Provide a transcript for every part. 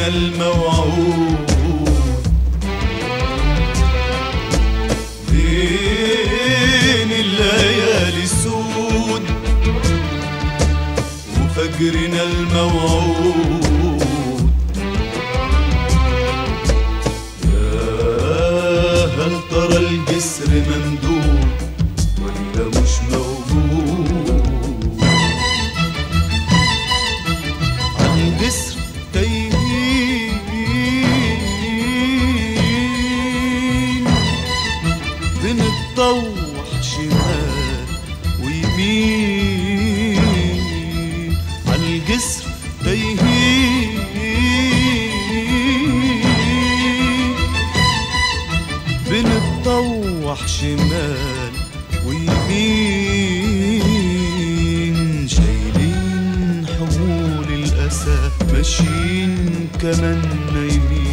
فجرنا الموعود بين الليالي السود وفجرنا الموعود يا هل ترى الجسر ممدود ولا مش موجود عن جسر تايهين بنتطوح شمال ويمين عالجسر تايهين بنتطوح شمال ويمين شايلين حمول الأسى ماشيين كمان نايمين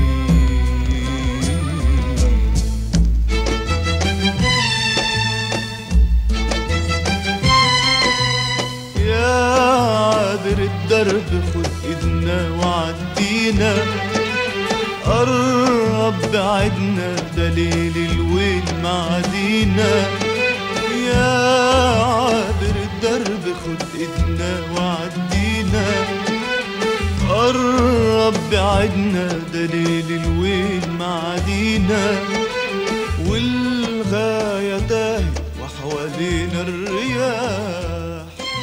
يا عابر الدرب خد ايدنا وعدينا قرب بعدنا دليل الويل معدينا يا عابر الدرب خد ايدنا وعدينا قرب بعدنا دليل الويل معدينا والغاية تاهت وحوالينا الرياح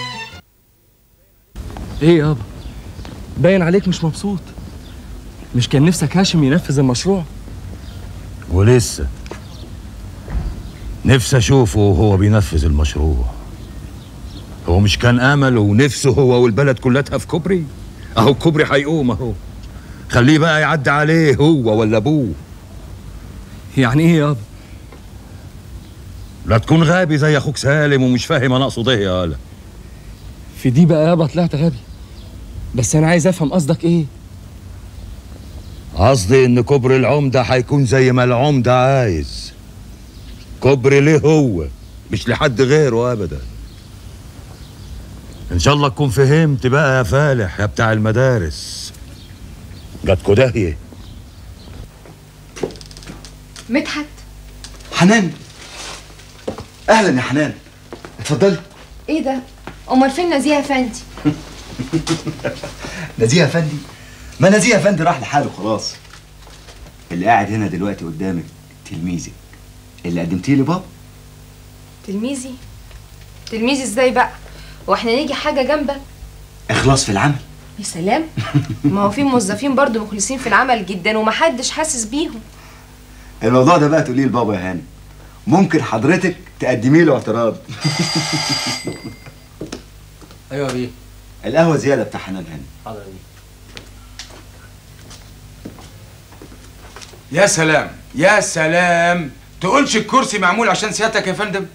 ايه يابا باين عليك مش مبسوط مش كان نفسك هاشم ينفذ المشروع ولسه نفسي اشوفه وهو بينفذ المشروع هو مش كان امل ونفسه هو والبلد كلها في كوبري اهو الكوبري هيقوم اهو خليه بقى يعدي عليه هو ولا ابوه يعني ايه يابا لا تكون غبي زي اخوك سالم ومش فاهم انا اقصد ايه يا ولا في دي بقى يابا طلعت غبي بس انا عايز افهم قصدك ايه قصدي ان كوبري العمده هيكون زي ما العمده عايز كوبري ليه هو مش لحد غيره ابدا ان شاء الله تكون فهمت بقى يا فالح يا بتاع المدارس جاتكوا داهيه مدحت حنان اهلا يا حنان اتفضلي ايه ده امال فين نزيه افندي نزيه افندي ما نزيه افندي راح لحاله خلاص اللي قاعد هنا دلوقتي قدامك تلميذك اللي قدمتيه لبابا تلميذي تلميذي ازاي بقى واحنا نيجي حاجه جنبك اخلاص في العمل يا سلام ما هو في موظفين برضو مخلصين في العمل جدا ومحدش حاسس بيهم الموضوع ده بقى تقوليه لبابا يا هاني ممكن حضرتك تقدمي له اعتراض ايوه بيه القهوه زياده بتاع حنان هاني حاضر بيه يا سلام يا سلام تقولش الكرسي معمول عشان سيادتك يا فندم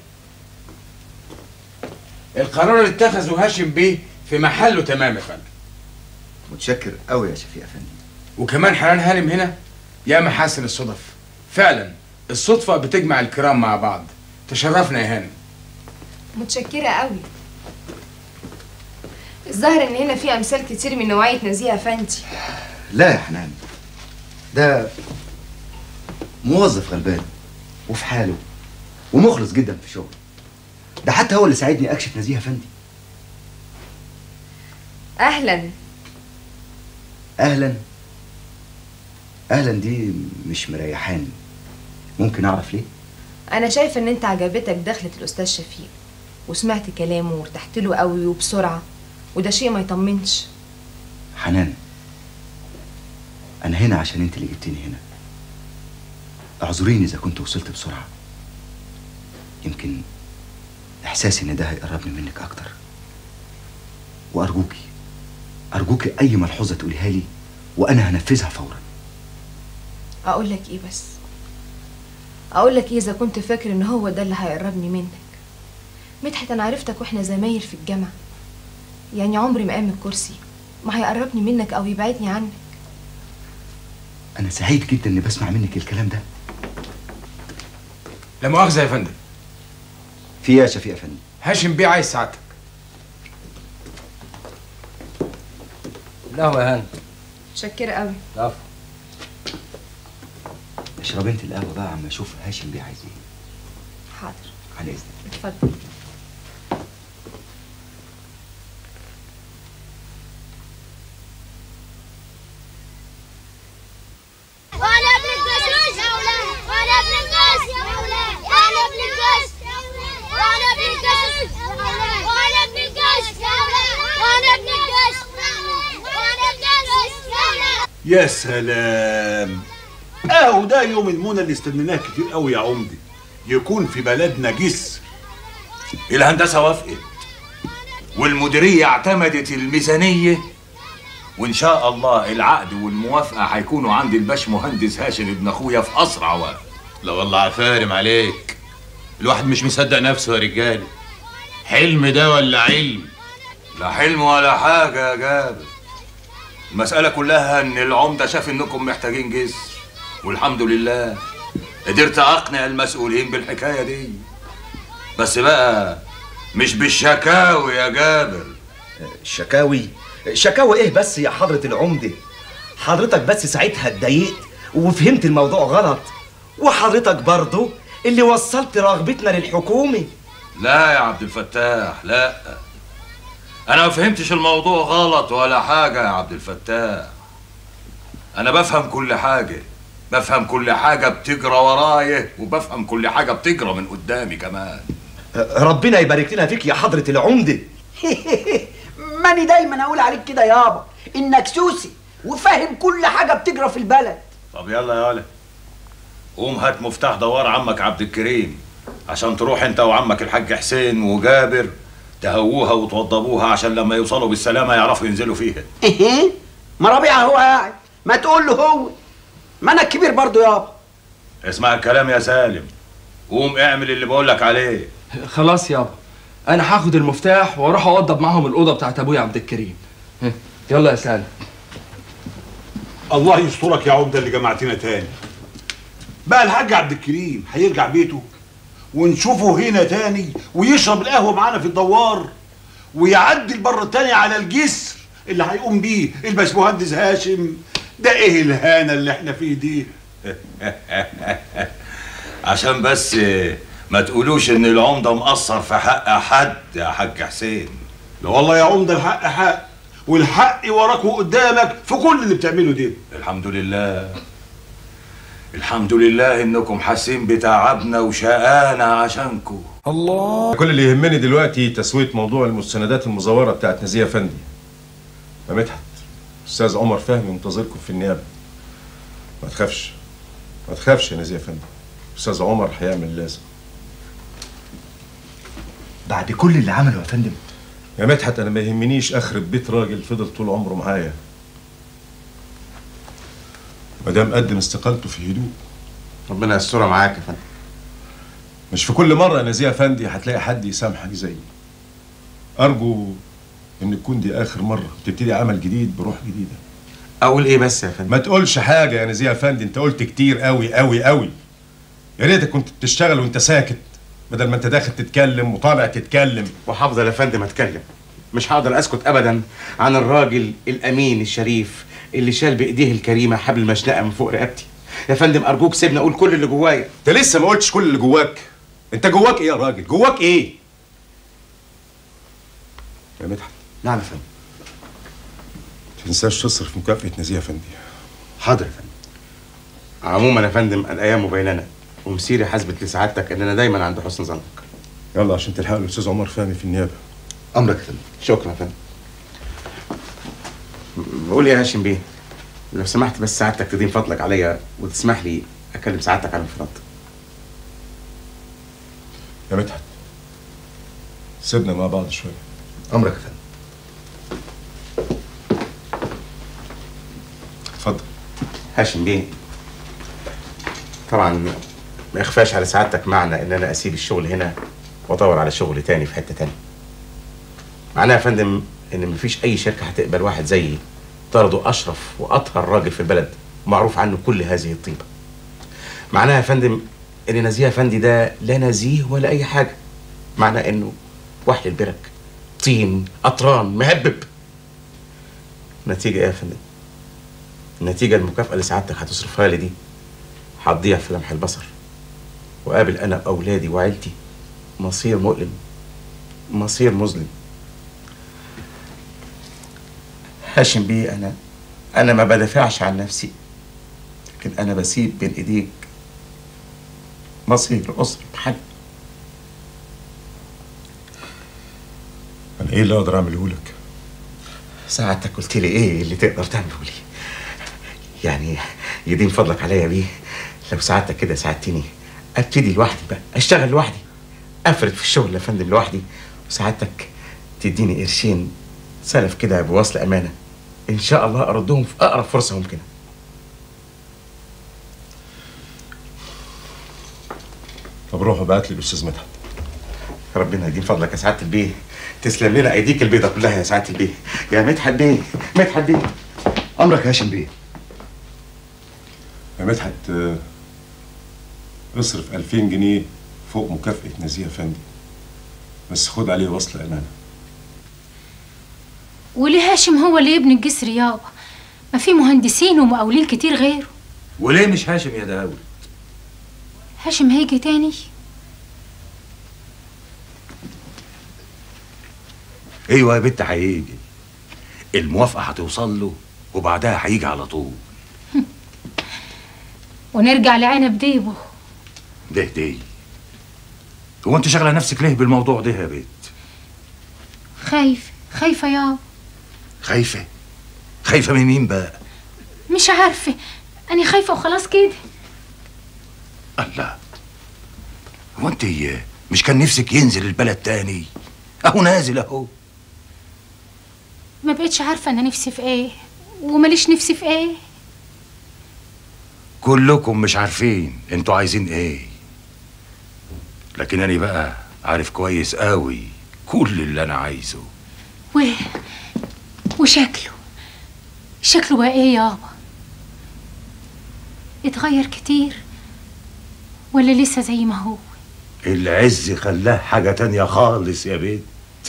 القرار اللي اتخذه هاشم بيه في محله تمام يا فندم متشكر قوي يا شفيق افندي وكمان حنان هانم هنا يا محاسن الصدف فعلا الصدفة بتجمع الكرام مع بعض تشرفنا يا هانم متشكره قوي الظاهر ان هنا في امثال كتير من نوعيه نزيه افندي لا يا حنان ده موظف غلبان وفي حاله ومخلص جدا في شغله ده حتى هو اللي ساعدني اكشف نزيه افندي اهلا اهلا اهلا دي مش مريحاني ممكن اعرف ليه انا شايفه ان انت عجبتك دخلة الاستاذ شفيق وسمعت كلامه وارتحت له قوي وبسرعه وده شيء ما يطمنش حنان انا هنا عشان انت اللي جبتني هنا اعذريني اذا كنت وصلت بسرعه يمكن احساسي ان ده هيقربني منك اكتر وارجوكي ارجوكي اي ملحوظه تقوليها لي وانا هنفذها فورا اقول لك ايه بس اقول لك ايه اذا كنت فاكر ان هو ده اللي هيقربني منك مدحت انا عرفتك واحنا زمايل في الجامعه يعني عمري ما قام الكرسي ما هيقربني منك او يبعدني عنك انا سعيد جدا اني بسمع منك الكلام ده لا مؤاخذة يا فندم في إيه يا شفيق افندي هاشم بيه عايز سعادتك القهوه يا هاني متشكره قوي عفو اشرب انت القهوه بقى عم اشوف هاشم بيه عايز ايه حاضر على اذنك اتفضل وانا ابن القشوش يا ولاد وانا ابن القش يا ولاد وانا ابن القش وانا ابن القش وانا ابن القش يا ولاد وانا ابن القش وانا ابن القش يا ولاد يا سلام اهو ده يوم المنى اللي استنيناه كتير قوي يا عمدي يكون في بلدنا جسر الهندسة وافقت والمديرية اعتمدت الميزانية وإن شاء الله العقد والموافقة هيكونوا عند الباش مهندس هاشم ابن أخويا في أسرع وقت لا والله عفارم عليك الواحد مش مصدق نفسه يا رجاله حلم ده ولا علم لا حلم ولا حاجة يا جابر المسألة كلها إن العمدة شاف إنكم محتاجين جسر والحمد لله قدرت أقنع المسؤولين بالحكاية دي بس بقى مش بالشكاوي يا جابر شكاوي شكاوي ايه بس يا حضرة العمدة حضرتك بس ساعتها اتضايقت وفهمت الموضوع غلط وحضرتك برضو اللي وصلت رغبتنا للحكومة لا يا عبد الفتاح لا انا ما فهمتش الموضوع غلط ولا حاجة يا عبد الفتاح انا بفهم كل حاجة بفهم كل حاجة بتجرى ورايا وبفهم كل حاجة بتجرى من قدامي كمان ربنا يبارك لنا فيك يا حضرة العمدة ماني دايما اقول عليك كده يابا انك سوسي وفاهم كل حاجه بتجرى في البلد طب يلا يا ولد قوم هات مفتاح دوار عمك عبد الكريم عشان تروح انت وعمك الحاج حسين وجابر تهووها وتوضبوها عشان لما يوصلوا بالسلامة يعرفوا ينزلوا فيها ايه ما ربيع هو قاعد ما تقول له هو ما انا الكبير برضو يابا اسمع الكلام يا سالم قوم اعمل اللي بقولك عليه خلاص يابا انا هاخد المفتاح واروح اوضب معاهم الاوضه بتاعت ابويا عبد الكريم ها، يلا يا سالم الله يسترك يا عمده اللي جمعتنا تاني بقى الحاج عبد الكريم هيرجع بيته ونشوفه هنا تاني ويشرب القهوه معانا في الدوار ويعدي البر التاني على الجسر اللي هيقوم بيه الباشمهندس هاشم ده ايه الهانه اللي احنا فيه دي عشان بس ما تقولوش ان العمدة مقصر في حق حد يا حاج حسين لا والله يا عمده الحق حق والحق وراك وقدامك في كل اللي بتعمله ده الحمد لله الحمد لله انكم حاسين بتعبنا وشقانا عشانكم كل اللي يهمني دلوقتي تسوية موضوع المستندات المزورة بتاعت نزيه فندي يا مدحت أستاذ عمر فهمي منتظركم في النيابة ما تخافش ما تخافش يا نزيه فندي أستاذ عمر هيعمل اللازم بعد كل اللي عمله يا فندم يا مدحت أنا ما يهمنيش أخرب بيت راجل فضل طول عمره معايا ما دام قدم استقالته في هدوء ربنا يسترها معاك يا فندم مش في كل مرة يا نزيه فندي هتلاقي حد يسامحك زيي أرجو إن تكون دي آخر مرة تبتدي عمل جديد بروح جديدة اقول ايه بس يا فندم ما تقولش حاجة يا نزيه فندي أنت قلت كتير قوي قوي قوي يا ريتك كنت بتشتغل وأنت ساكت بدل ما أنت داخل تتكلم وطالع تتكلم وهفضل يا فندم اتكلم مش هقدر اسكت ابدا عن الراجل الامين الشريف اللي شال بايديه الكريمه حبل المشنقه من فوق رقبتي يا فندم ارجوك سيبني اقول كل اللي جوايا أنت لسه ما قلتش كل اللي جواك أنت جواك إيه يا راجل جواك إيه يا مدحت نعم يا فندم تنساش تصرف مكافأة نزيه فندي حاضر يا فندم عموما يا فندم الايام بيننا ومسيري حسبت لسعادتك ان انا دايما عند حسن ظنك يلا عشان تلحق الاستاذ عمر فهمي في النيابه امرك يا فندم شكرا يا فندم بقول يا هاشم بيه لو سمحت بس سعادتك تدين فضلك عليا وتسمح لي اكلم سعادتك على انفراد يا مدحت سيبنا مع بعض شويه امرك يا فندم اتفضل هاشم بيه طبعا ما يخفاش على سعادتك معنى ان انا اسيب الشغل هنا وادور على شغل تاني في حته تانية معناها يا فندم ان مفيش اي شركه هتقبل واحد زيي طرده اشرف واطهر راجل في البلد معروف عنه كل هذه الطيبه معناها يا فندم ان نزيه افندي ده لا نزيه ولا اي حاجه معناه انه وحل البرك طين قطران مهبب نتيجه ايه يا فندم النتيجة المكافأة اللي سعادتك هتصرفها لي دي هتضيع في لمح البصر وقابل أنا وأولادي وعيلتي مصير مؤلم مصير مظلم هاشم بيه أنا أنا ما بدافعش عن نفسي لكن أنا بسيب بين إيديك مصير أسرة بحل انا ايه اللي اقدر اعمله لك سعادتك قلت لي ايه اللي تقدر تعمله لي يعني يدين فضلك عليا بيه لو سعادتك كده ساعدتني ابتدي لوحدي بقى اشتغل لوحدي افرد في الشغل يا فندم لوحدي وسعادتك تديني قرشين سلف كده بوصل امانه ان شاء الله اردهم في اقرب فرصه ممكنه طب روح ابعت لي الاستاذ مدحت ربنا يدين فضلك يا سعاده البيه تسلم لنا ايديك البيضه كلها يا سعاده البيه يا مدحت بيه مدحت بيه امرك يا هاشم بيه يا مدحت آه، اصرف 2000 جنيه فوق مكافأة نزيه فندي بس خد عليه وصل امانه وليه هاشم هو اللي يبني الجسر يابا ما في مهندسين ومقاولين كتير غيره وليه مش هاشم يا داوود هاشم هيجي تاني ايوه يا بنت هيجي الموافقه هتوصل له وبعدها هيجي على طول ونرجع لعنب ديبه ده دي هو انت شغله نفسك ليه بالموضوع ده يا بنت خايفة خايفة يابا خايفه خايفه من مين بقى مش عارفة أنا خايفة وخلاص كده الله هو انت مش كان نفسك ينزل البلد تاني اهو نازل اهو ما بقتش عارفة أنا نفسي في إيه وماليش نفسي في إيه كلكم مش عارفين انتوا عايزين ايه لكن انا بقى عارف كويس قوي كل اللي انا عايزه و... وشكله شكله بقى إيه يابا اتغير كتير ولا لسه زي ما هو العز خلاه حاجة تانية خالص يا بنت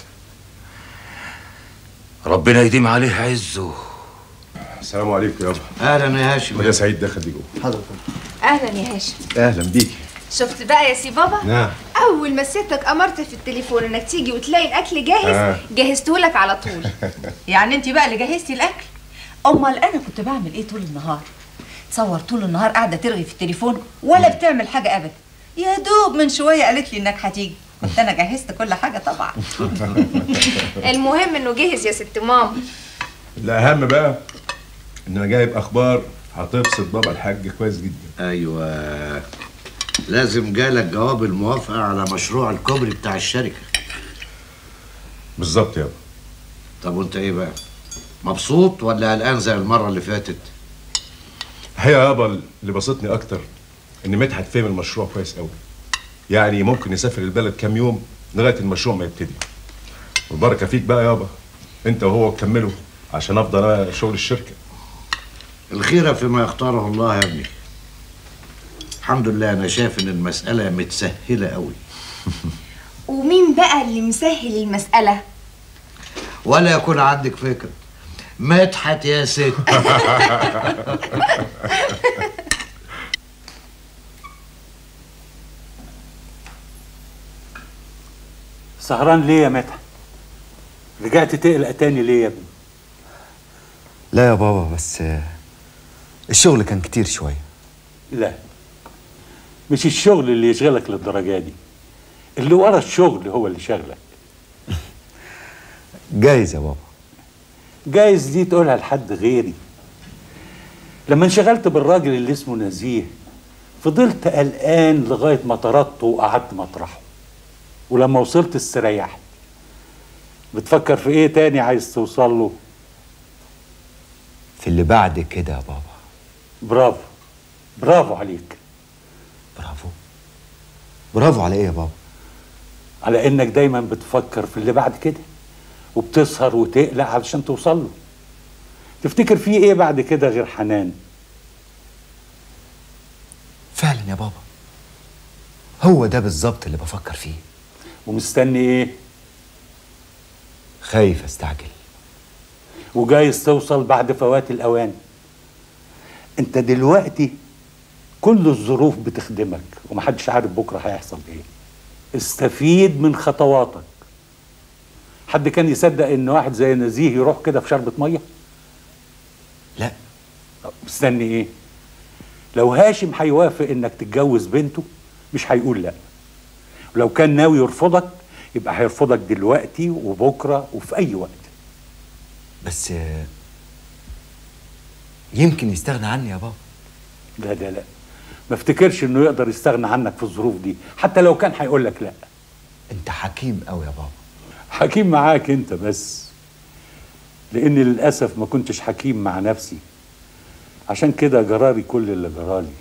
ربنا يديم عليه عزه السلام عليكم يابا اهلا يا هاشم يا سعيد دخل دي جوه حاضر اهلا يا هاشم اهلا بيكي شفت بقى يا سي بابا نعم اول ما سيادتك امرت في التليفون انك تيجي وتلاقي الاكل جاهز آه. جهزته لك على طول يعني انت بقى اللي جهزتي الاكل امال انا كنت بعمل ايه طول النهار تصور طول النهار قاعده ترغي في التليفون ولا بتعمل حاجه ابدا يا دوب من شويه قالت لي انك هتيجي كنت انا جهزت كل حاجه طبعا المهم انه جهز يا ست ماما الاهم بقى ان انا جايب اخبار هتبسط بابا الحاج كويس جدا ايوه لازم جالك جواب الموافقه على مشروع الكوبري بتاع الشركه بالظبط يابا طب وانت ايه بقى مبسوط ولا قلقان زي المره اللي فاتت هي يابا اللي بسطني اكتر ان مدحت فهم المشروع كويس قوي يعني ممكن يسافر البلد كام يوم لغايه المشروع ما يبتدي والبركه فيك بقى يابا انت وهو تكملوا عشان افضل انا شغل الشركه الخيرة فيما يختاره الله يا ابني الحمد لله انا شايف ان المسألة متسهلة قوي ومين بقى اللي مسهل المسألة ولا يكون عندك فكرة مدحت يا ست سهران ليه يا مدحت؟ رجعت تقلق تاني ليه يا ابني؟ لا يا بابا بس آه، الشغل كان كتير شوية لا مش الشغل اللي يشغلك للدرجة دي اللي ورا الشغل هو اللي شغلك جايز يا بابا جايز دي تقولها لحد غيري لما انشغلت بالراجل اللي اسمه نزيه فضلت قلقان لغاية ما طردته وقعدت مطرحه ولما وصلت استريحت بتفكر في ايه تاني عايز توصل له في اللي بعد كده يا بابا برافو برافو عليك برافو برافو على ايه يا بابا على انك دايما بتفكر في اللي بعد كده وبتسهر وتقلق علشان توصل له تفتكر في ايه بعد كده غير حنان فعلا يا بابا هو ده بالظبط اللي بفكر فيه ومستني ايه خايف استعجل وجايز توصل بعد فوات الاوان انت دلوقتي كل الظروف بتخدمك ومحدش عارف بكره هيحصل ايه استفيد من خطواتك حد كان يصدق ان واحد زي نزيه يروح كده في شربة ميه لا طب مستني ايه لو هاشم هيوافق انك تتجوز بنته مش هيقول لا ولو كان ناوي يرفضك يبقى هيرفضك دلوقتي وبكره وفي اي وقت بس آه، يمكن يستغنى عني يا بابا لا لا لا ما افتكرش انه يقدر يستغنى عنك في الظروف دي حتى لو كان هيقول لك لا انت حكيم قوي يا بابا حكيم معاك انت بس لاني للاسف ما كنتش حكيم مع نفسي عشان كده جرالي كل اللي جرالي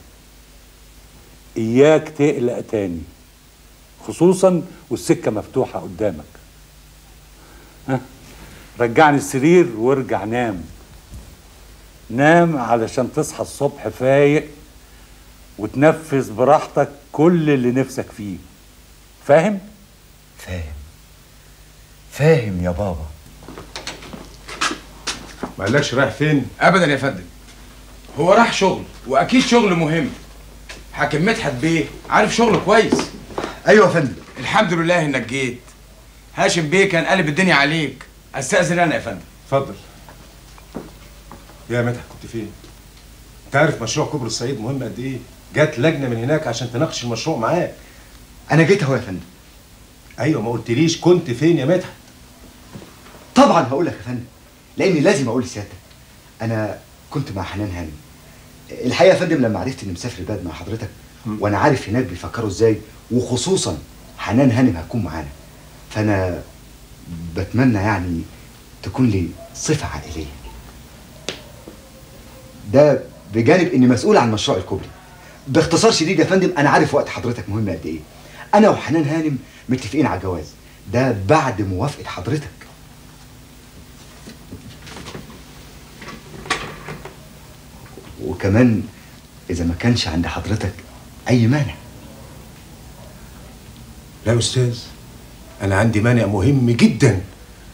اياك تقلق تاني خصوصا والسكه مفتوحه قدامك ها رجعني السرير وارجع نام نام علشان تصحى الصبح فايق وتنفذ براحتك كل اللي نفسك فيه فاهم فاهم فاهم يا بابا ما قالكش رايح فين ابدا يا فندم هو راح شغل واكيد شغل مهم حاكم مدحت بيه عارف شغله كويس ايوه يا فندم الحمد لله انك جيت هاشم بيه كان قلب الدنيا عليك استاذن انا يا فندم اتفضل يا مدحت كنت فين انت عارف مشروع كوبري الصعيد مهم قد ايه جت لجنه من هناك عشان تناقش المشروع معاك انا جيت اهو يا فندم ايوه ما قلتليش كنت فين يا مدحت طبعا هقول لك يا فندم لاني لازم اقول لسيادتك انا كنت مع حنان هانم الحقيقه يا فندم لما عرفت اني مسافر البلد مع حضرتك وانا عارف هناك بيفكروا ازاي وخصوصا حنان هانم هتكون معانا فانا بتمنى يعني تكون لي صفه عائليه ده بجانب اني مسؤول عن مشروع الكوبري باختصار شديد يا فندم انا عارف وقت حضرتك مهم قد ايه انا وحنان هانم متفقين على الجواز ده بعد موافقه حضرتك وكمان اذا ما كانش عند حضرتك اي مانع لا يا استاذ انا عندي مانع مهم جدا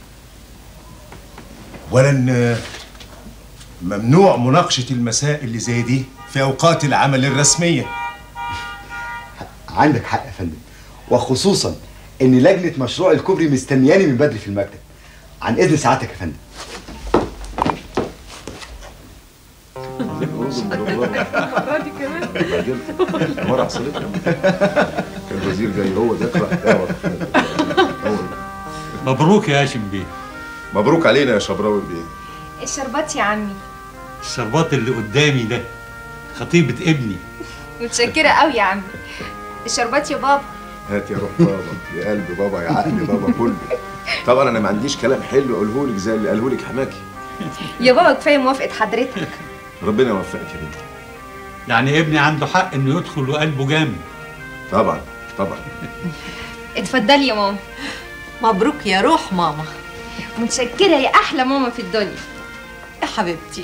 اولا ممنوع مناقشه المسائل اللي زي دي في اوقات العمل الرسميه عندك حق يا فندم وخصوصا ان لجنه مشروع الكوبري مستنياني من بدري في المكتب عن اذن سعادتك يا فندم دي كمان مرة حصلتنا كان الوزير جاي هو ذكرى مبروك يا هاشم بيه مبروك علينا يا شبراوي بيه الشربات يا عمي الشربات اللي قدامي ده خطيبة ابني متشكرة قوي يا عمي الشربات يا بابا هات يا روح بابا يا قلب بابا يا عقل بابا كله طبعا انا ما عنديش كلام حلو اقوله لك زي اللي قاله لك حماكي يا بابا كفاية موافقة حضرتك ربنا يوفقك يا بنتي يعني ابني عنده حق انه يدخل وقلبه جامد طبعا طبعا اتفضلي يا ماما مبروك يا روح ماما متشكرة يا أحلى ماما في الدنيا يا حبيبتي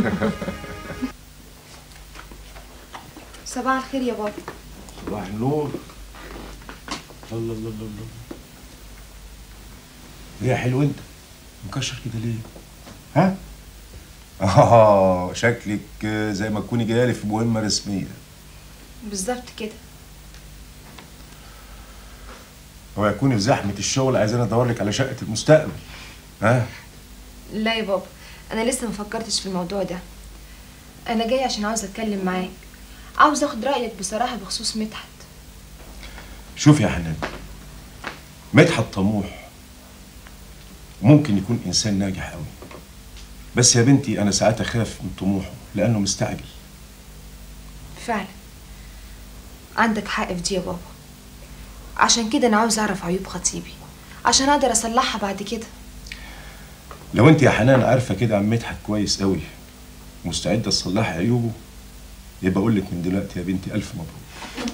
صباح الخير يا بابا صباح النور الله الله الله الله ليه يا حلو انت مكشر كده ليه ها اه شكلك زي ما تكوني جايه لي في مهمه رسميه بالظبط كده هو يكون في زحمه الشغل عايزين ادور لك على شقه المستقبل ها لا يا بابا أنا لسه ما فكرتش في الموضوع ده أنا جاي عشان عاوز أتكلم معاك عاوز أخد رأيك بصراحة بخصوص مدحت شوف يا حنان مدحت طموح ممكن يكون انسان ناجح قوي بس يا بنتي انا ساعات اخاف من طموحه لانه مستعجل فعلا عندك حق في دي يا بابا عشان كده أنا عاوز أعرف عيوب خطيبي عشان أقدر أصلحها بعد كده لو انت يا حنان عارفه كده عن مدحت كويس قوي مستعده تصلحي عيوبه يبقى اقول لك من دلوقتي يا بنتي الف مبروك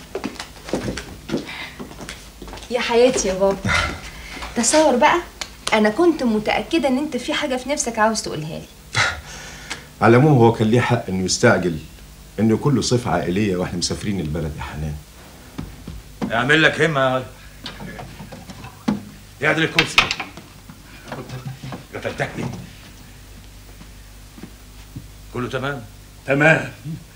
يا حياتي يا بابا تصور بقى أنا كنت متأكدة إن أنت في حاجة في نفسك عاوز تقولها لي على العموم هو كان ليه حق انه يستعجل انه كله صفه عائليه واحنا مسافرين البلد يا حنان اعمل لك همه يعدل الكرسي قتلتكني كله تمام تمام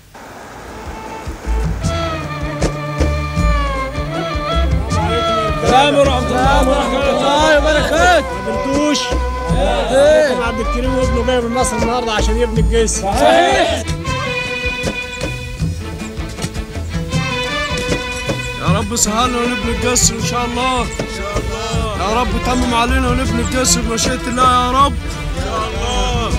السلام ورحمة الله ورحمة الله وبركاته ما قلتوش ايه عبد الكريم وابنه جاي من مصر النهارده عشان يبني الجسر صحيح يا رب سهلنا ونبني الجسر ان شاء الله ان شاء الله يا رب تمم علينا ونبني الجسر بمشيئة الله يا رب ان شاء الله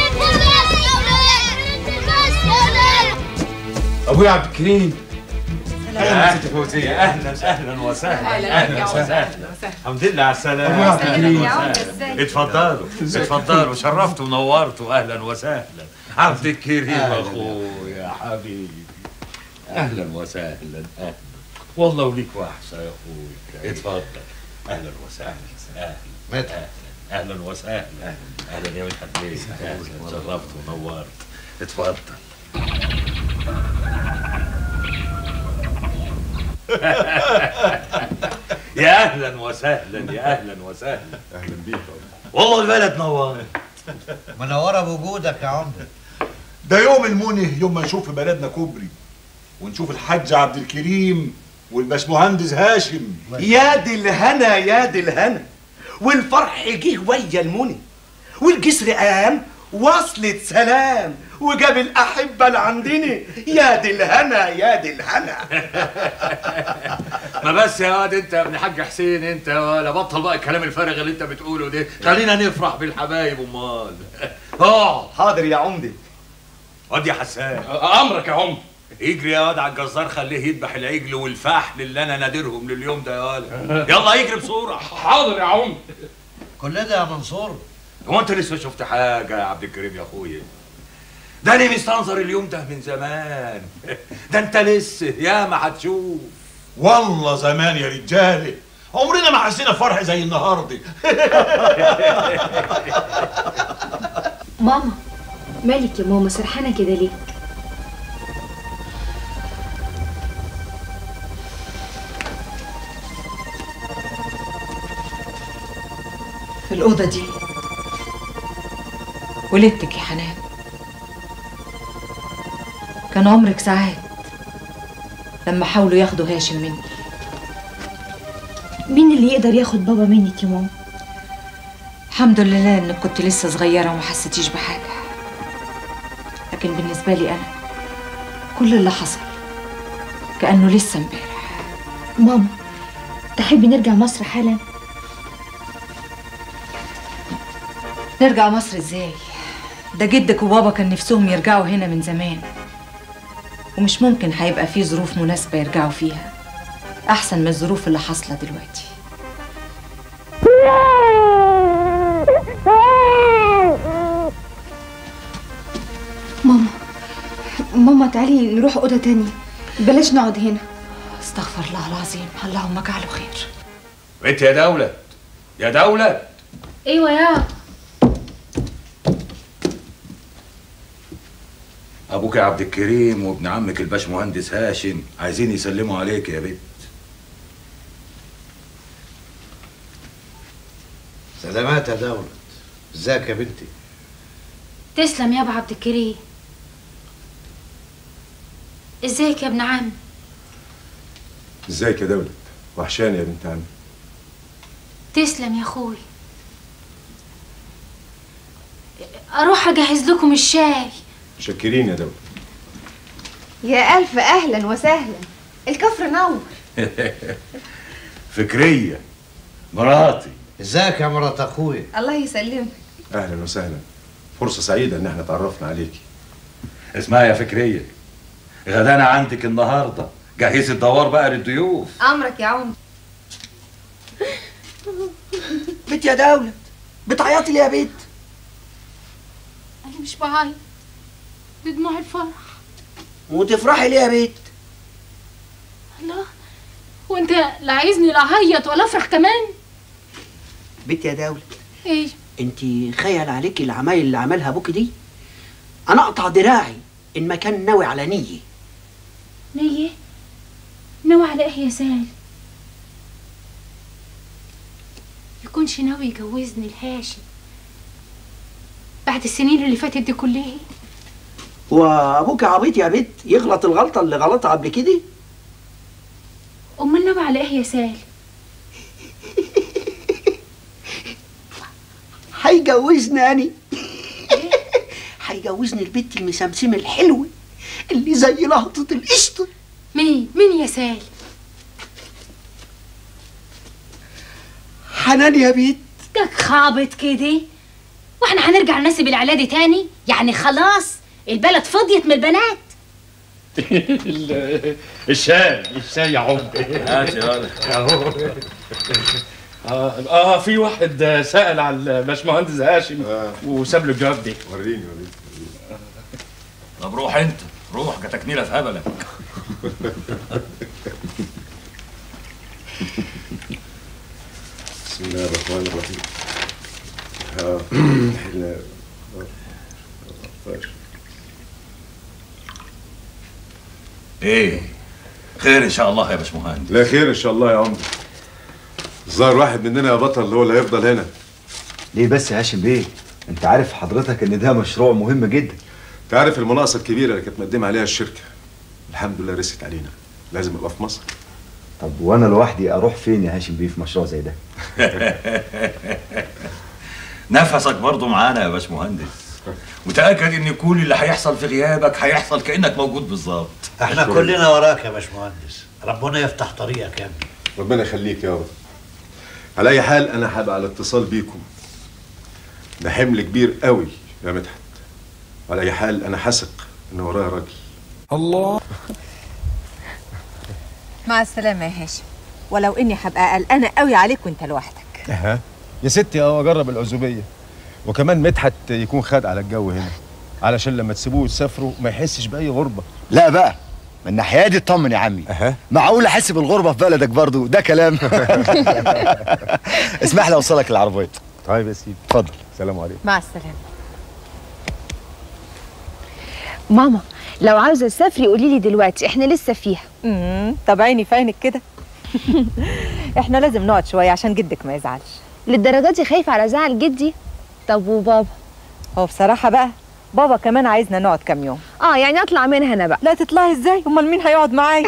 ابويا عبد الكريم اهلا ست فوزيه اهلا اهلا وسهلا أهلا بك يا عمر، أهلا وسهلا الحمد لله على السلامه أبويا عبد الكريم. يا عمر، ازيك؟ اتفضلوا اتفضلوا شرفتوا ونورتوا اهلا وسهلا عبد الكريم أهلا. اخويا حبيبي اهلا وسهلا اهلا والله وليك وحشه يا اخويا اتفضل اهلا وسهلا اهلا مدحت. اهلا وسهلا اهلا يا مدحت بيه اهلا شرفت ونورت اتفضل يا اهلا وسهلا يا اهلا وسهلا اهلا بيك والله البلد نور منوره بوجودك يا عمده ده يوم المنه يوم ما نشوف في بلدنا كوبري ونشوف الحاج عبد الكريم والباشمهندس هاشم يا دي الهنا يا دي الهنا والفرح جه ويا المنى والجسر قام وصلت سلام وجاب الأحبة اللي عندنا يا دي الهنا يا دي الهنا ما بس يا واد انت يا ابن حاج حسين انت ولا بطل بقى الكلام الفارغ اللي انت بتقوله ده خلينا نفرح بالحبايب امال اه حاضر يا عمدة واد يا حسان امرك يا عمر اجري يا واد على الجزار خليه يذبح العجل والفحل اللي انا نادرهم لليوم ده يا واد يلا اجري بسرعه حاضر يا عمر كل ده يا منصور هو انت لسه شفت حاجه يا عبد الكريم يا اخويا ده انا مستنظر اليوم ده من زمان ده انت لسه يا ما هتشوف والله زمان يا رجاله عمرنا ما حسينا فرح زي النهارده ماما مالك يا ماما سرحانة كده ليه؟ في الأوضة دي ولدتك يا حنان كان عمرك ساعات لما حاولوا ياخدوا هاشم مني مين اللي يقدر ياخد بابا منك يا ماما؟ الحمد لله انك كنت لسه صغيرة وما حسيتيش بحاجة لكن بالنسبة لي أنا كل اللي حصل كأنه لسه امبارح ماما تحبي نرجع مصر حالا؟ نرجع مصر ازاي ده جدك وبابا كان نفسهم يرجعوا هنا من زمان ومش ممكن هيبقى في ظروف مناسبة يرجعوا فيها أحسن من الظروف اللي حاصلة دلوقتي ماما ماما تعالي نروح أوضة تانية بلاش نقعد هنا استغفر الله العظيم اللهم اجعله خير انت يا دولة يا دولة ايوه يا ابوك يا عبد الكريم وابن عمك الباشمهندس هاشم عايزين يسلموا عليك يا بنت سلامات يا دولة ازيك يا بنتي تسلم يا ابو عبد الكريم ازيك يا ابن عم ازيك يا دولة وحشاني يا بنت عمي تسلم يا اخوي اروح اجهز لكم الشاي شاكرين يا دولة يا ألف أهلا وسهلا الكفر نور فكرية مراتي ازيك يا مرات اخويا الله يسلمك اهلا وسهلا فرصة سعيدة ان احنا اتعرفنا عليكي اسمها يا فكرية غدانا عندك النهاردة جهزي الدوار بقى للضيوف أمرك يا عم بنت يا دولة بتعيطي ليه يا بنت انا مش بعيط بدموع الفرح وتفرحي ليه يا بنت الله وانت لا عايزني لا اعيط ولا افرح كمان بنت يا دولة ايه انت خيل عليكي العمايل اللي عملها ابوكي دي انا اقطع دراعي ان ما كان ناوي على نيه نية ناوي على ايه يا سال يكونش ناوي يجوزني الهاشم بعد السنين اللي فاتت دي كلها هو ابوك عبيط يا بت يغلط الغلطه اللي غلطها قبل كده امال ناوي على ايه يا سالم هيجوزني اني هيجوزني البت المسمسمه الحلوه اللي زي لهطه القشطه مين مين يا سالم حنان يا بت دك خابط كده واحنا هنرجع نسيب الاعلادي تاني يعني خلاص البلد فضيت من البنات الشاي الشاي يا عمدة هات يا ولد. اهو اه اه في واحد سأل على الباشمهندس هاشم وساب له الجواب دي وريني وريني طب روح انت روح كتكنيله في هبلك بسم الله الرحمن الرحيم ها، احنا ايه خير ان شاء الله يا باشمهندس لا خير ان شاء الله يا عمدة الظاهر واحد مننا يا بطل هو اللي هيفضل هنا ليه بس يا هاشم بيه انت عارف حضرتك ان ده مشروع مهم جدا انت عارف المناقصه الكبيره اللي كانت مقدمه عليها الشركه الحمد لله رست علينا لازم ابقى في مصر طب وانا لوحدي اروح فين يا هاشم بيه في مشروع زي ده نفسك برضه معانا يا باشمهندس وتاكد ان كل اللي هيحصل في غيابك هيحصل كانك موجود بالظبط احنا كلنا وراك يا باشمهندس ربنا يفتح طريقك يا ابني ربنا يخليك يابا على اي حال انا هبقى على اتصال بيكم ده حمل كبير قوي يا مدحت على اي حال انا حاسق ان ورايا راجل الله مع السلامة يا هاشم ولو اني هبقى قلقانة قوي عليك وانت لوحدك اها يا ستي اه اجرب العزوبيه وكمان مدحت يكون خد على الجو هنا علشان لما تسيبوه وتسافروا ما يحسش باي غربه لا بقى من الناحيه دي اطمن يا عمي أه. معقول احس بالغربه في بلدك برضو ده كلام اسمح لي اوصلك العربيه طيب يا سيدي اتفضل سلام عليكم مع السلامة ماما لو عاوزه تسافري قولي لي دلوقتي احنا لسه فيها امم طب عيني في عينك كده احنا لازم نقعد شوية عشان جدك ما يزعلش للدرجه دي خايفه على زعل جدي طب وبابا هو بصراحة بقى بابا كمان عايزنا نقعد كام يوم اه يعني اطلع منها انا بقى لا تطلعي ازاي امال مين هيقعد معايا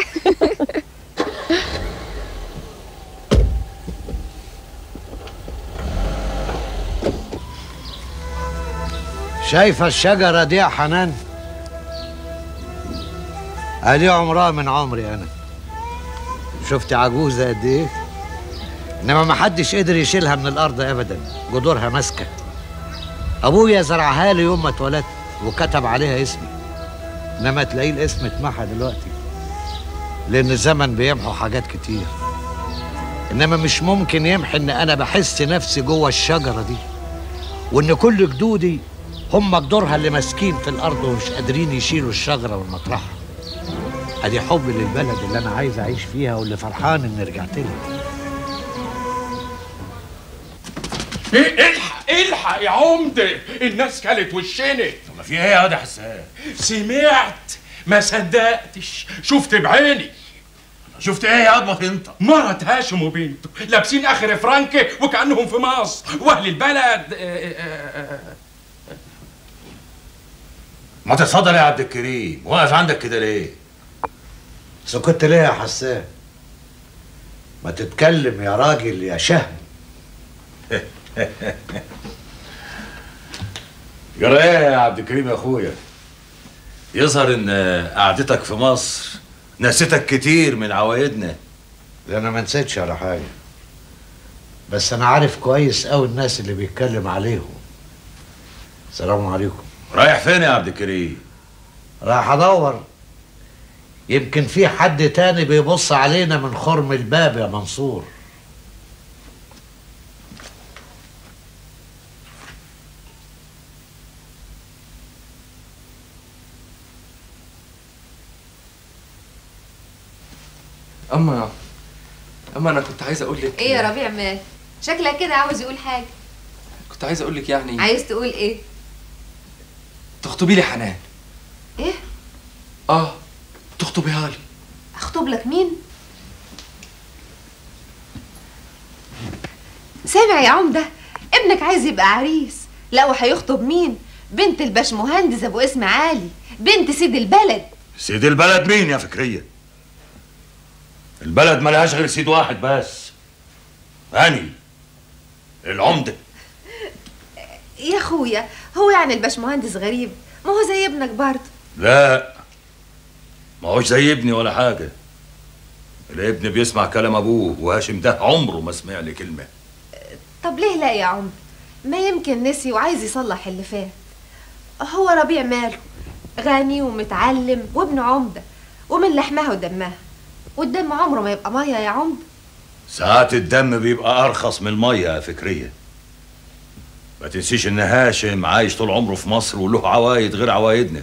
شايفة الشجرة دي يا حنان ادي عمرها من عمري انا شفت عجوزة قد ايه انما ما حدش قدر يشيلها من الارض ابدا جذورها ماسكة ابويا زرعها لي يوم ما اتولدت وكتب عليها اسمي انما تلاقيه الاسم اتمحى دلوقتي لان الزمن بيمحو حاجات كتير انما مش ممكن يمحي ان انا بحس نفسي جوه الشجرة دي وان كل جدودي هم جدورها اللي ماسكين في الارض ومش قادرين يشيلوا الشجره من مطرحها ادي حب للبلد اللي انا عايز اعيش فيها واللي فرحان اني رجعت لها ايه الحق الحق يا عمدة الناس كلت وشنا ما في ايه يا واد يا حسان سمعت ما صدقتش شفت بعيني شفت ايه يا واد ما انت مرة هاشم وبنته لابسين اخر فرنك وكانهم في مصر واهل البلد آه، آه، آه، ما تتصدر يا عبد الكريم واقف عندك كده ليه سكت ليه يا حسان ما تتكلم يا راجل يا شهم جرى ايه يا عبد الكريم يا اخويا يظهر ان قعدتك في مصر نسيتك كتير من عوايدنا ده انا ما نسيتش على حاجه بس انا عارف كويس قوي الناس اللي بيتكلم عليهم السلام عليكم رايح فين يا عبد الكريم راح ادور يمكن في حد تاني بيبص علينا من خرم الباب يا منصور اما اما انا كنت عايز اقول لك ايه يا ربيع مال شكلك كده عاوز يقول حاجه كنت عايز اقول لك يعني عايز تقول ايه تخطبي لي حنان ايه اه تخطبيها لي اخطب لك مين سامع يا عمده ابنك عايز يبقى عريس لا وهيخطب مين بنت الباشمهندس ابو اسم عالي بنت سيد البلد سيد البلد مين يا فكرية البلد ملهاش غير سيد واحد بس أني العمدة يا اخويا هو يعني الباشمهندس غريب ما هو زي ابنك برضه لا ما هوش زي ابني ولا حاجة الابن بيسمع كلام أبوه وهاشم ده عمره ما سمع لي كلمة طب ليه لا يا عمر ما يمكن نسي وعايز يصلح اللي فات هو ربيع ماله غني ومتعلم وابن عمدة ومن لحمها ودمها والدم عمره ما يبقى مية يا عمدة ساعات الدم بيبقى أرخص من المية يا فكرية ما تنسيش إن هاشم عايش طول عمره في مصر وله عوايد غير عوايدنا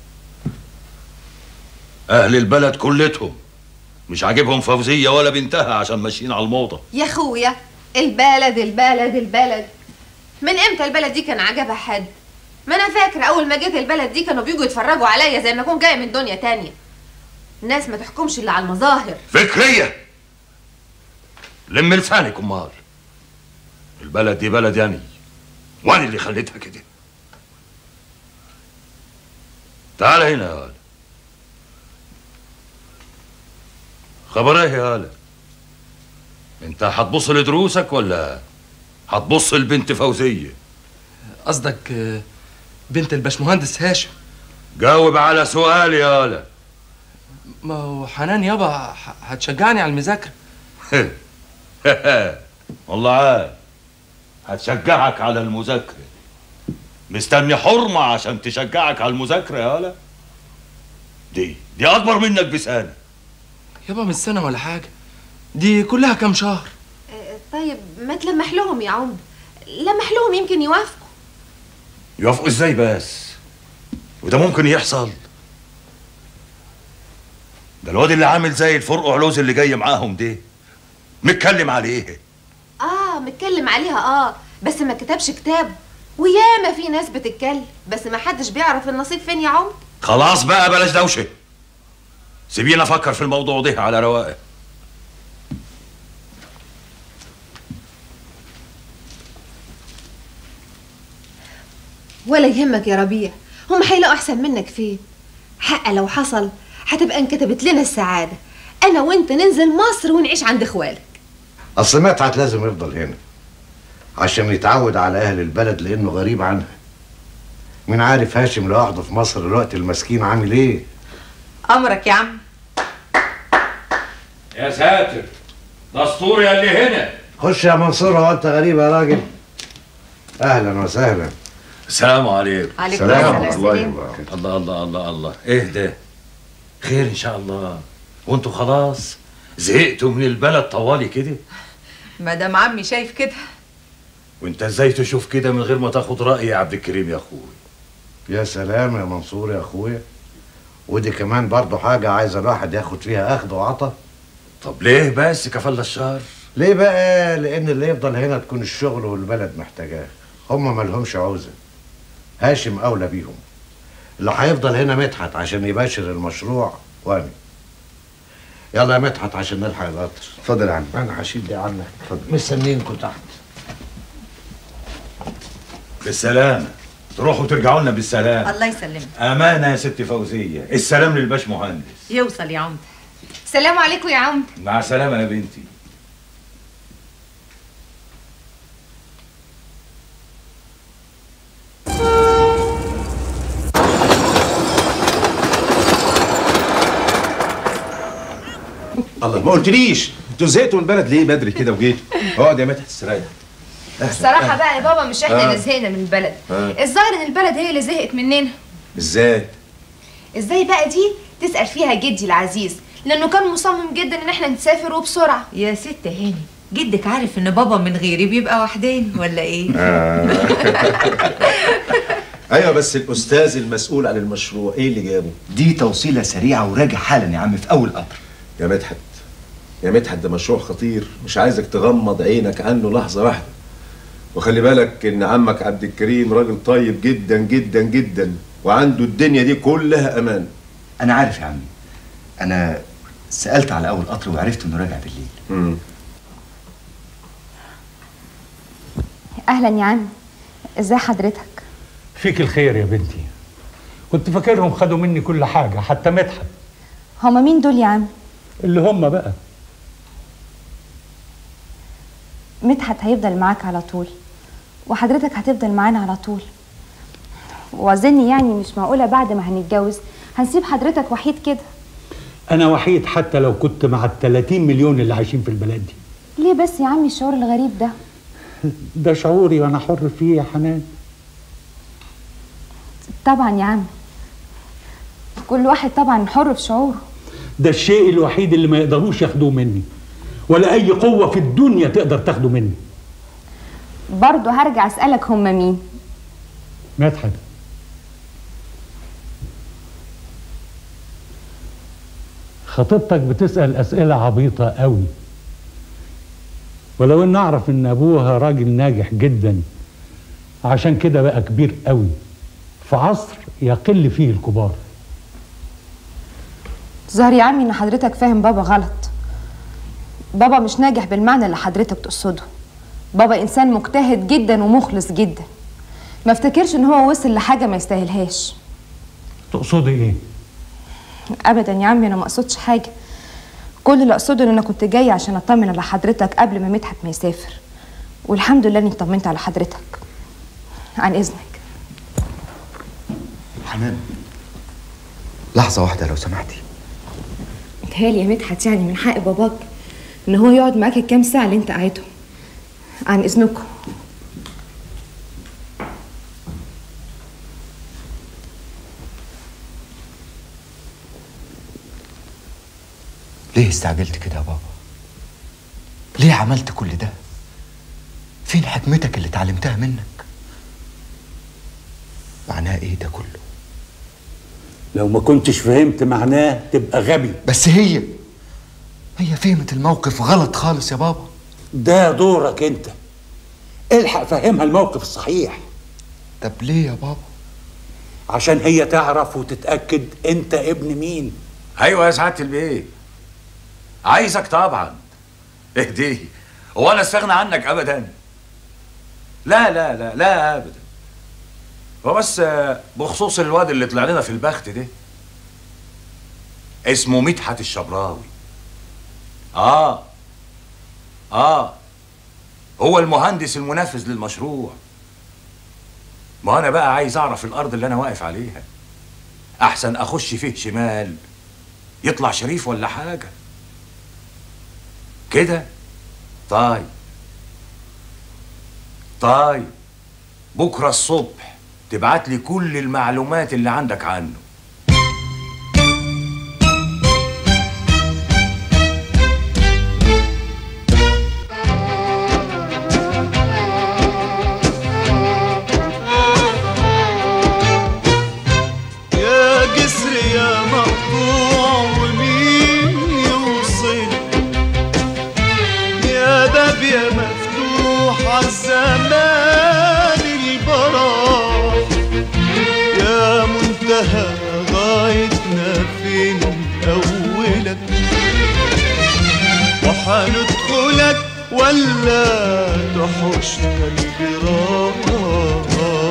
أهل البلد كلتهم مش عاجبهم فوزية ولا بنتها عشان ماشيين على الموضة يا اخويا البلد البلد البلد من امتى البلد دي كان عجبها حد ما انا فاكره اول ما جيت البلد دي كانوا بيجوا يتفرجوا عليا زي ما اكون جايه من دنيا تانية الناس ما تحكمش الا على المظاهر فكرية لم لسانك أمال البلد دي بلد يعني وأنا اللي خليتها كده تعال هنا يا هلا خبر ايه يا هلا انت هتبص لدروسك ولا هتبص لبنت فوزية قصدك آه، بنت الباشمهندس هاشم جاوب على سؤالي يا هلا ما هو حنان يابا ه- هتشجعني على المذاكرة والله عاد هتشجعك على المذاكرة مستني حرمة عشان تشجعك على المذاكرة يا هلا دي دي أكبر منك بسنة يابا مش سنة ولا حاجة دي كلها كام شهر طيب ما تلمح لهم يا عمدة لمح لهم يمكن يوافقوا يوافقوا ازاي بس وده ممكن يحصل ده الواد اللي عامل زي الفرق علوز اللي جاي معاهم دي متكلم عليه اه متكلم عليها اه بس ما كتبش كتاب وياما في ناس بتتكلم بس ما حدش بيعرف النصيب فين يا عمدة خلاص بقى بلاش دوشه سيبينا افكر في الموضوع ده على رواقه ولا يهمك يا ربيع هم هيلاقوا احسن منك فين حق لو حصل هتبقى انكتبت لنا السعاده انا وانت ننزل مصر ونعيش عند اخوالك اصل مدحت لازم يفضل هنا عشان يتعود على اهل البلد لانه غريب عنها مين عارف هاشم لوحده في مصر الوقت المسكين عامل ايه امرك يا عم يا ساتر دستور يا اللي هنا خش يا منصور هو انت غريب يا راجل اهلا وسهلا السلام عليكم عليكم السلام ورحمة الله وبركاته الله الله الله الله ايه ده خير ان شاء الله وانتوا خلاص زهقتوا من البلد طوالي كده مدام عمي شايف كده وانت ازاي تشوف كده من غير ما تاخد رأي يا عبد الكريم يا اخوي يا سلام يا منصور يا اخويا ودي كمان برضه حاجة عايز الواحد ياخد فيها اخد وعطا طب ليه بس كفل الشهر ليه بقى لان اللي يفضل هنا تكون الشغل والبلد محتاجاه هم مالهمش عوزة هاشم اولى بيهم اللي هيفضل هنا مدحت عشان يباشر المشروع وانا يلا يا مدحت عشان نلحق القطر اتفضل يا عم انا هشيل دي عنك مستنيينكم تحت بالسلامة تروحوا ترجعوا لنا بالسلام الله يسلمك أمانة يا ست فوزية السلام للباش مهندس يوصل يا عمدة السلام عليكم يا عمدة مع السلامة يا بنتي الله ما قلتليش انتوا زهقتوا من البلد ليه بدري كده وجيتوا اقعد يا مدحت استريح الصراحه بقى يا بابا مش احنا آه. اللي زهقنا من البلد آه. الظاهر ان البلد هي اللي زهقت مننا ازاي ازاي بقى دي تسال فيها جدي العزيز لانه كان مصمم جدا ان احنا نسافر وبسرعه يا ست هاني جدك عارف ان بابا من غيري بيبقى وحدين ولا ايه ايوه بس الاستاذ المسؤول عن المشروع ايه اللي جابه دي توصيلة سريعة وراجع حالا يا عم في أول قطر يا مدحت يا مدحت ده مشروع خطير مش عايزك تغمض عينك عنه لحظة واحدة وخلي بالك ان عمك عبد الكريم راجل طيب جدا جدا جدا وعنده الدنيا دي كلها امان أنا عارف يا عمي أنا سألت على أول قطر وعرفت إنه راجع بالليل امم اهلا يا عم ازاي حضرتك فيك الخير يا بنتي كنت فاكرهم خدوا مني كل حاجة حتى مدحت هما مين دول يا عم اللي هم بقى مدحت هيفضل معاك على طول وحضرتك هتفضل معانا على طول واظن يعني مش معقولة بعد ما هنتجوز هنسيب حضرتك وحيد كده أنا وحيد حتى لو كنت مع ال 30 مليون اللي عايشين في البلد دي ليه بس يا عمي الشعور الغريب ده ده شعوري وأنا حر فيه يا حنان طبعا يا عم كل واحد طبعا حر في شعوره ده الشيء الوحيد اللي ما يقدروش ياخدوه مني ولا أي قوة في الدنيا تقدر تاخده مني برضه هرجع اسألك هما مين مدحت خطيبتك بتسأل أسئلة عبيطة قوي ولو ان اعرف ان ابوها راجل ناجح جدا عشان كده بقى كبير قوي في عصر يقل فيه الكبار ظهر يا عمي ان حضرتك فاهم بابا غلط بابا مش ناجح بالمعنى اللي حضرتك تقصده بابا انسان مجتهد جدا ومخلص جدا ما افتكرش ان هو وصل لحاجه ما يستاهلهاش تقصدي ايه ابدا يا عمي انا ما اقصدش حاجه كل اللي اقصده ان انا كنت جايه عشان اطمن على حضرتك قبل ما مدحت ما يسافر والحمد لله اني اطمنت على حضرتك عن اذنك حنان لحظة واحدة لو سمحتي متهيألي يا مدحت يعني من حق باباك ان هو يقعد معاك الكام ساعه اللي انت قاعدهم عن اذنكم ليه استعجلت كده يا بابا ليه عملت كل ده فين حكمتك اللي اتعلمتها منك معناها ايه ده كله لو ما كنتش فهمت معناه تبقى غبي بس هي هي فهمت الموقف غلط خالص يا بابا ده دورك انت الحق فهمها الموقف الصحيح طب ليه يا بابا عشان هي تعرف وتتأكد انت ابن مين ايوه يا سعاده البيه عايزك طبعا اهديه هو انا استغنى عنك ابدا لا لا لا لا ابدا هو بس آه، بخصوص الواد اللي طلع لنا في البخت ده اسمه مدحت الشبراوي اه اه هو المهندس المنفذ للمشروع ما انا بقى عايز اعرف الارض اللي انا واقف عليها احسن اخش فيه شمال يطلع شريف ولا حاجه كده طيب طيب بكره الصبح تبعت لي كل المعلومات اللي عندك عنه يا جسر يا مقطوع ومين يوصل يا باب يا مفتوح عالزمان البراء يا منتهى غايتنا فين أولك وحندخلك ولا تحوشنا الجراح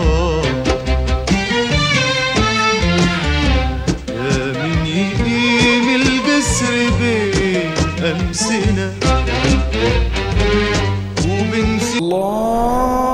يا من يقيم الجسر بين أمسنا وبنسي الله